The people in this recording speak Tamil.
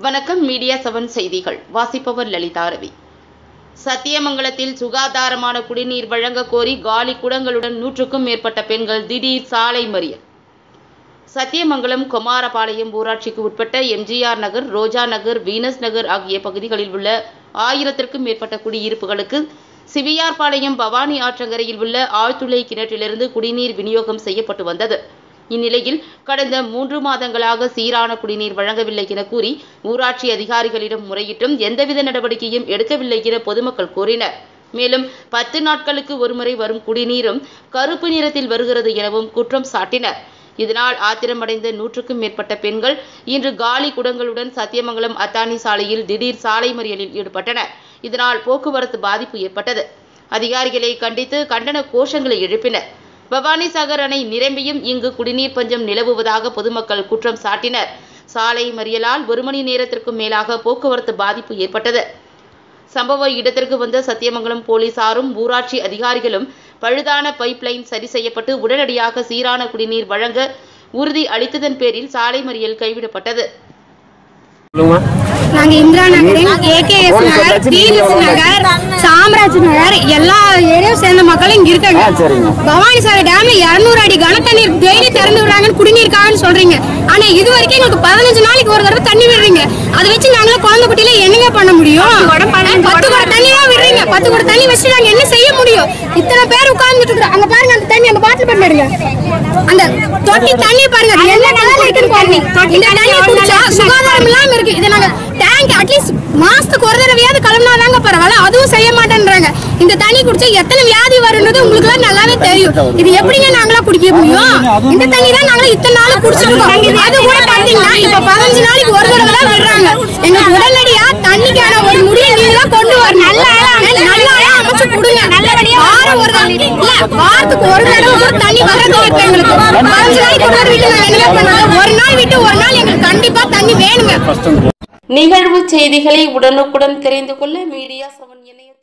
வணக்கம் மீடியா செவன் செய்திகள் வாசிப்பவர் லலிதா ரவி சத்தியமங்கலத்தில் சுகாதாரமான குடிநீர் வழங்க கோரி காலி குடங்களுடன் நூற்றுக்கும் மேற்பட்ட பெண்கள் திடீர் சாலை மறியல் சத்தியமங்கலம் குமாரபாளையம் ஊராட்சிக்கு உட்பட்ட எம்ஜிஆர் நகர் ரோஜா நகர் வீனஸ் நகர் ஆகிய பகுதிகளில் உள்ள ஆயிரத்திற்கும் மேற்பட்ட குடியிருப்புகளுக்கு சிவியார்பாளையம் பவானி ஆற்றங்கரையில் உள்ள ஆழ்துளை கிணற்றிலிருந்து குடிநீர் விநியோகம் செய்யப்பட்டு வந்தது இந்நிலையில் கடந்த மூன்று மாதங்களாக சீரான குடிநீர் வழங்கவில்லை என கூறி ஊராட்சி அதிகாரிகளிடம் முறையிட்டும் எந்தவித நடவடிக்கையும் எடுக்கவில்லை என பொதுமக்கள் கூறினர் மேலும் பத்து நாட்களுக்கு ஒருமுறை வரும் குடிநீரும் கருப்பு நிறத்தில் வருகிறது எனவும் குற்றம் சாட்டினர் இதனால் ஆத்திரமடைந்த நூற்றுக்கும் மேற்பட்ட பெண்கள் இன்று காலி குடங்களுடன் சத்தியமங்கலம் அத்தானி சாலையில் திடீர் சாலை மறியலில் ஈடுபட்டனர் இதனால் போக்குவரத்து பாதிப்பு ஏற்பட்டது அதிகாரிகளை கண்டித்து கண்டன கோஷங்களை எழுப்பினர் பவானி சாகர் அணை நிரம்பியும் இங்கு குடிநீர் பஞ்சம் நிலவுவதாக பொதுமக்கள் குற்றம் சாட்டினர் சாலை மறியலால் ஒரு மணி நேரத்திற்கும் மேலாக போக்குவரத்து பாதிப்பு ஏற்பட்டது சம்பவ இடத்திற்கு வந்த சத்தியமங்கலம் போலீசாரும் ஊராட்சி அதிகாரிகளும் பழுதான பைப் லைன் சரி செய்யப்பட்டு உடனடியாக சீரான குடிநீர் வழங்க உறுதி அளித்ததன் பேரில் சாலை மறியல் கைவிடப்பட்டது சொல்லுங்கம்மா நாங்க இந்திரா நகர் ஏகேஎஸ் நகர் டிஎஸ் நகர் சாம்ராஜ் நகர் எல்லா ஏரியாவும் சேர்ந்த மக்களும் இங்க இருக்காங்க ஆ, சரிங்க. பவானி சாகர் டேம்ல 200 அடி கன தண்ணீர் டெய்லி திறந்து விடுறாங்கன்னு குடிநீருக்காகன்னு சொல்றீங்க ஆனா இது வரைக்கும் எங்களுக்கு பதினஞ்சு நாளைக்கு ஒரு தடவை தண்ணி விடுறீங்க அதை வச்சு நாங்களும் குழந்தை குட்டியில என்னங்க பண்ண முடியும் பத்து கூட தண்ணி தான் விடுறீங்க பத்து கூட தண்ணி வச்சு நாங்க என்ன செய்ய முடியும் இத்தனை பேர் உட்கார்ந்துட்டு இருக்கிறோம் அங்க பாருங்க அந்த தண்ணி அந்த பாட்டில் பண்ணி எடுங்க அந்த தொட்டி தண்ணி பாருங்க அது என்ன கலர்ல இருக்குன்னு பாருங்க இந்த தண்ணி குடிச்சா சுகாதாரம் இல்லாம இருக்கு இதை நாங்க டேங்க் அட்லீஸ்ட் மாசத்துக்கு ஒரு தடவையாவது கலந்தாதாங்க பரவாயில்ல அதுவும் செய்ய மாட்டேன்றாங்க இந்த தண்ணி குடிச்சா எத்தனை வியாதி வரும்ன்றது உங்களுக்கு எல்லாம் நல்லாவே தெரியும் இது எப்படிங்க நாங்களா குடிக்க முடியும் இந்த தண்ணி தான் நாங்களா இத்தனை நாள் குடிச்சிருக்கோம் அது கூட பாத்தீங்கன்னா இப்ப பதினஞ்சு நாளைக்கு ஒரு தடவை தான் விடுறாங்க எங்களுக்கு உடனடியா தண்ணிக்கான ஒரு முடிவை நீங்க தான் கொண்டு வரணும் நல்ல நல்ல ஆளா அமைச்சு கொடுங்க நல்லபடியா வாரம் ஒரு தடவை இல்ல வாரத்துக்கு ஒரு தடவை கூட தண்ணி வரது இப்ப எங்களுக்கு பதினஞ்சு நாளைக்கு ஒரு தடவை வீட்டுல நாங்க என்ன பண்ணுவோம் ஒரு நாள் விட்டு ஒரு நாள் எங்களுக்கு கண்டிப்பா தண்ணி வேணுங்க நிகழ்வு செய்திகளை உடனுக்குடன் தெரிந்து கொள்ள மீடியா செவன் இணையத்தை